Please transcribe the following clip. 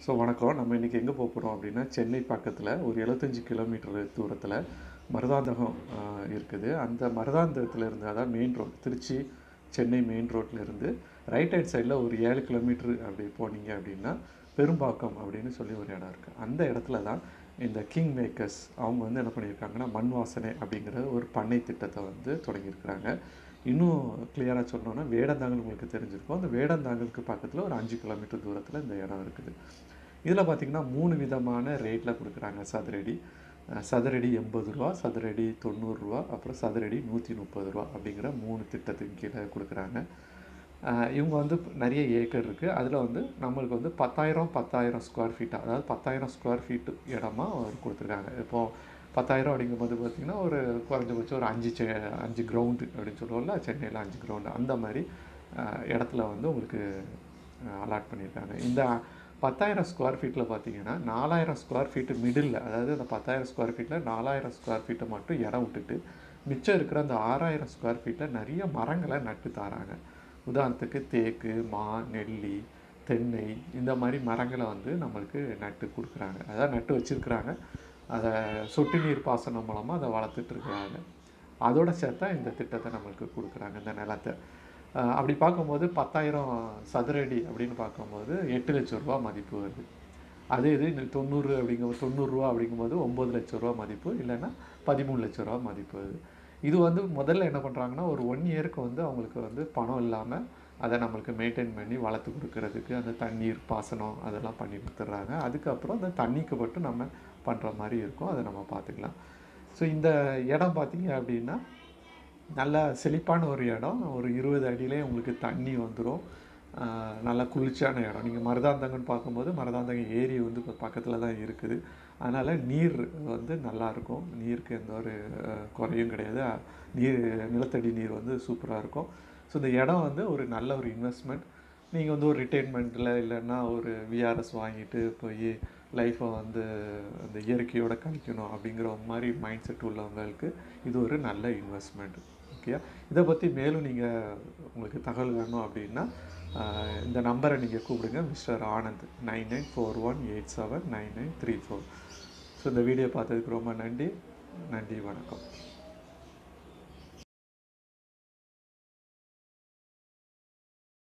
so வணக்கம் நம்ம இன்றைக்கி எங்கே போக போகிறோம் அப்படின்னா சென்னை பக்கத்தில் ஒரு 75 கிலோமீட்டர் தூரத்தில் மருதாந்தகம் ஆஹ், இருக்குது அந்த மருதாந்தகத்தில் இருந்து அதாவது main road Trichy Chennai main ரோட்டில் இருந்து ரைட் ஹேண்ட் சைடில் ஒரு ஏழு கிலோமீட்டர் அப்படி போனீங்க அப்படின்னா பெரும்பாக்கம் அப்படின்னு சொல்லி ஒரு இடம் இருக்குது அந்த இடத்துல தான் இந்த கிங் மேக்கர்ஸ் அவங்க வந்து என்ன பண்ணியிருக்காங்கன்னா மண் வாசனை அப்படிங்கிற ஒரு பண்ணை திட்டத்தை வந்து தொடங்கியிருக்கிறாங்க இன்னும் கிளியராக சொன்னோன்னா வேடந்தாங்கல் உங்களுக்கு தெரிஞ்சிருக்கும் அந்த வேடந்தாங்கலுக்கு பக்கத்தில் ஒரு அஞ்சு கிலோமீட்டர் தூரத்தில் இந்த இடம் இருக்குது இதில் பார்த்தீங்கன்னா மூணு விதமான ரேட்டில் கொடுக்குறாங்க சதுரடி அஹ் சதுரடி எண்பது ரூபா சதுரடி தொண்ணூறுரூவா அப்புறம் சதுரடி நூற்றி முப்பது ரூபா அப்படிங்கிற மூணு திட்டத்துக்கு கீழே கொடுக்குறாங்க அஹ் இவங்க வந்து நிறைய ஏக்கர் இருக்குது அதில் வந்து நம்மளுக்கு வந்து பத்தாயிரம் பத்தாயிரம் ஸ்கொயர் ஃபீட் அதாவது பத்தாயிரம் ஸ்கொயர் ஃபீட் இடமா அவர் கொடுத்துருக்காங்க இப்போது பத்தாயிரம் அப்படிங்கும்போது பார்த்திங்கன்னா ஒரு குறைஞ்சபட்சம் ஒரு அஞ்சு செ அஞ்சு கிரவுண்டு அப்படின்னு சொல்லுவோம்ல சென்னையில் அஞ்சு கிரவுண்டு அந்த மாதிரி அஹ், இடத்துல வந்து உங்களுக்கு அலாட் பண்ணியிருக்காங்க இந்த பத்தாயிரம் ஸ்கொயர் ஃபீட்டில் பார்த்தீங்கன்னா நாலாயிரம் ஸ்கொயர் ஃபீட்டு மிடில் அதாவது அந்த பத்தாயிரம் ஸ்கொயர் ஃபீட்டில் நாலாயிரம் ஸ்கொயர் ஃபீட்டை மட்டும் இடம் விட்டுட்டு மிச்சம் இருக்கிற அந்த ஆறாயிரம் ஸ்கொயர் ஃபீட்டில் நிறைய மரங்களை நட்டு தாராங்க உதாரணத்துக்கு தேக்கு மா நெல்லி தென்னை இந்த மாதிரி மரங்களை வந்து நம்மளுக்கு நட்டு கொடுக்குறாங்க அதாவது நட்டு வச்சுருக்குறாங்க அதை சொட்டு நீர் பாசனம் மூலமாக அதை வளர்த்துட்டு இருக்கிறாங்க அதோட சேர்த்தா இந்த திட்டத்தை நம்மளுக்கு கொடுக்குறாங்க இந்த நிலத்தை அஹ் அப்படி பார்க்கும்போது பத்தாயிரம் சதுரடி அப்படின்னு பார்க்கும்போது எட்டு லட்ச ரூபா மதிப்பு வருது அதே இது இந்த தொண்ணூறு அப்படிங்கும் தொண்ணூறுரூவா அப்படிங்கும்போது ஒம்பது லட்ச ரூபா மதிப்பு இல்லைன்னா பதிமூணு லட்ச ரூபா மதிப்பு வருது இது வந்து முதல்ல என்ன பண்ணுறாங்கன்னா ஒரு ஒன் இயருக்கு வந்து அவங்களுக்கு வந்து பணம் இல்லாமல் அதை நம்மளுக்கு மெயின்டைன் பண்ணி வளர்த்து கொடுக்கறதுக்கு அந்த தண்ணீர் பாசனம் அதெல்லாம் பண்ணி கொடுத்துட்றாங்க அதுக்கப்புறம் அந்த தண்ணிக்கு மட்டும் நம்ம பண்ணுற மாதிரி இருக்கும் அதை நம்ம பார்த்துக்கலாம் ஸோ இந்த இடம் பார்த்தீங்க அப்படின்னா நல்ல செழிப்பான ஒரு இடம் ஒரு இருபது அடியிலே உங்களுக்கு தண்ணி வந்துடும் நல்ல குளிர்ச்சியான இடம் நீங்கள் மருதாந்தங்கன்னு பார்க்கும்போது மருதாந்தகம் ஏரி வந்து பக்கத்தில் தான் இருக்குது அதனால் நீர் வந்து நல்லா இருக்கும் நீருக்கு எந்த ஒரு அஹ், குறையும் கிடையாது அஹ், நீர் நிலத்தடி நீர் வந்து சூப்பராக இருக்கும் ஸோ இந்த இடம் வந்து ஒரு நல்ல ஒரு இன்வெஸ்ட்மெண்ட் நீங்கள் வந்து ஒரு ரிட்டைர்மெண்ட்டில் இல்லைன்னா ஒரு விஆர்எஸ் வாங்கிட்டு போய் லைஃப்பை வந்து அந்த இயற்கையோட கழிக்கணும் அப்படிங்கிற மாதிரி மைண்ட் செட் உள்ளவங்களுக்கு இது ஒரு நல்ல இன்வெஸ்ட்மெண்ட் ஓகே இதை பற்றி மேலும் நீங்கள் உங்களுக்கு தகவல் வேணும் அப்படின்னா ஆஹ், இந்த நம்பரை நீங்கள் கூப்பிடுங்க mister Anand nine nine four one eight seven nine nine three four so இந்த வீடியோ பார்த்ததுக்கு ரொம்ப நன்றி நன்றி வணக்கம்